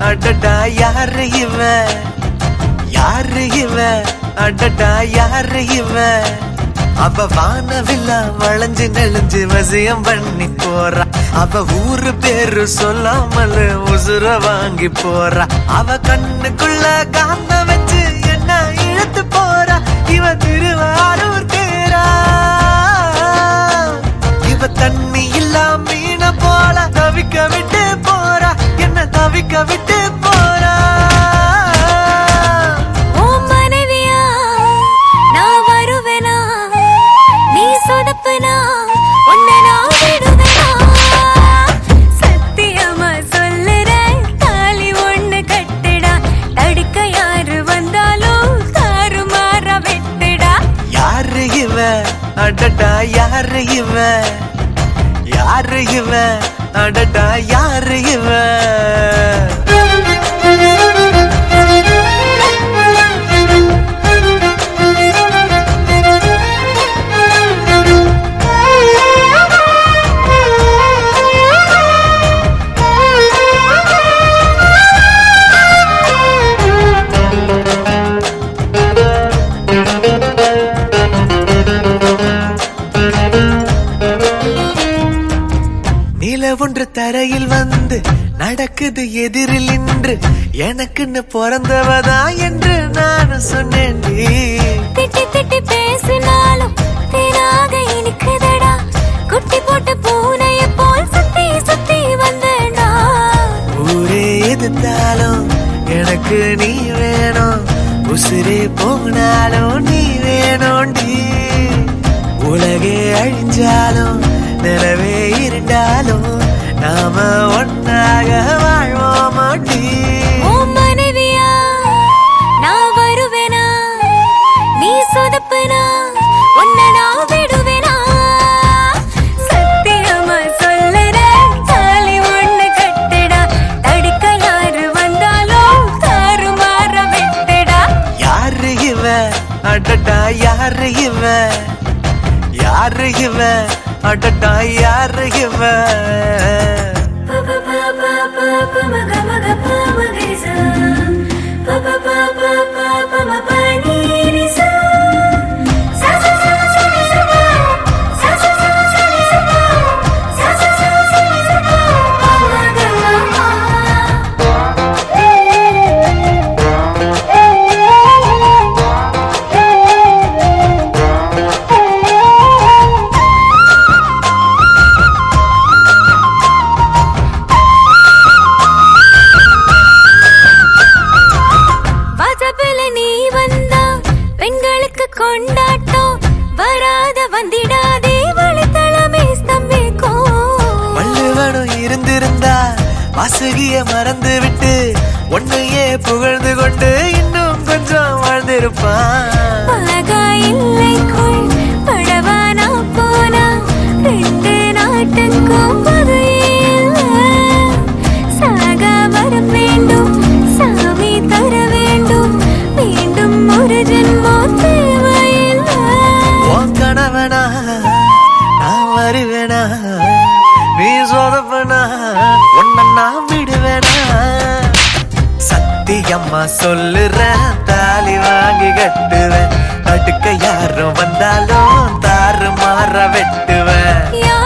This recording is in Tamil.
அடடா யாரு இவன் யாரு இவன் அடடா யாரு இவன் அவ வானவில்லா வளைஞ்சு நெளிஞ்சு வசியம் பண்ணி போறா அவ ஊரு பேரு சொல்லாமல் உசுர வாங்கி போறா அவ கண்ணுக்குள்ள காந்த வச்சு என்ன இழுத்து போறா இவ திருவாரூர் தேரா இவ தண்ணி இல்லா மீன போல தவிக்க விட்டு போறா என்ன தவிக்க விட்டு போறா உன் மனைவியா நான் வருவேனா நீ சொதப்புனா உன்னை நான் விடுவேனா சத்தியமா சொல்லுறேன் தாலி ஒண்ணு கட்டுடா தடுக்க யாரு வந்தாலும் தாறுமாற வெட்டுடா யாரு இவ அடடா யாரு இவ யாரு இவ அடடா யாரு இவ நில ஒன்று தரையில் வந்து நடக்குது எதிரில் நின்று எனக்குன்னு பிறந்தவதா என்று நான் சொன்னேன் திட்டி திட்டி பேசினாலும் தேனாக இனிக்குதடா குட்டி போட்ட பூனைய போல் சுத்தி சுத்தி வந்தேனா ஊரே எதிர்த்தாலும் எனக்கு நீ வேணும் உசுரே போனாலும் நீ வேணும்டி உலகே அழிஞ்சாலும் நிலவே இருந்தாலும் நாம ஒன்னாக வாழ்வோமாட்டி உன் மனைவியா நான் வருவேனா நீ சொதப்புனா உன்னை நான் விடுவேனா சத்தியமா சொல்லுறேன் தாலி ஒண்ணு கட்டுடா தடுக்க யாரு வந்தாலும் தாறுமாற வெட்டுடா யாரு இவ அடடா யாரு இவ யாரு இவ அடடா யாரு இவ வாசப்பில நீ வந்தா பெண்களுக்கு கொண்டாட்டம் வராத வந்திடாதே வழித்தளமே ஸ்தம்பிக்கும் வள்ளுவனும் இருந்திருந்தா வாசுகிய மறந்து விட்டு உன்னையே புகழ்ந்து கொண்டு இன்னும் கொஞ்சம் வாழ்ந்திருப்பான் அழகா இல்லைக்குள் படவானா போனா ரெண்டு நாட்டுக்கும் பொது இல்ல. சாகா வரம் வேண்டும் சாமி தர வேண்டும் மீண்டும் ஒரு ஜென்மம் தேவையில்லை உன் கணவனா நான் வருவேனா நீ சொதப்பனா உன்னை நான் விடுவேனா சத்தியம்மா சொல்லுறேன் தாலி வாங்கி கட்டுவேன் அடுக்க யாரும் வந்தாலும் தாறு மாற வெட்டுவேன் யா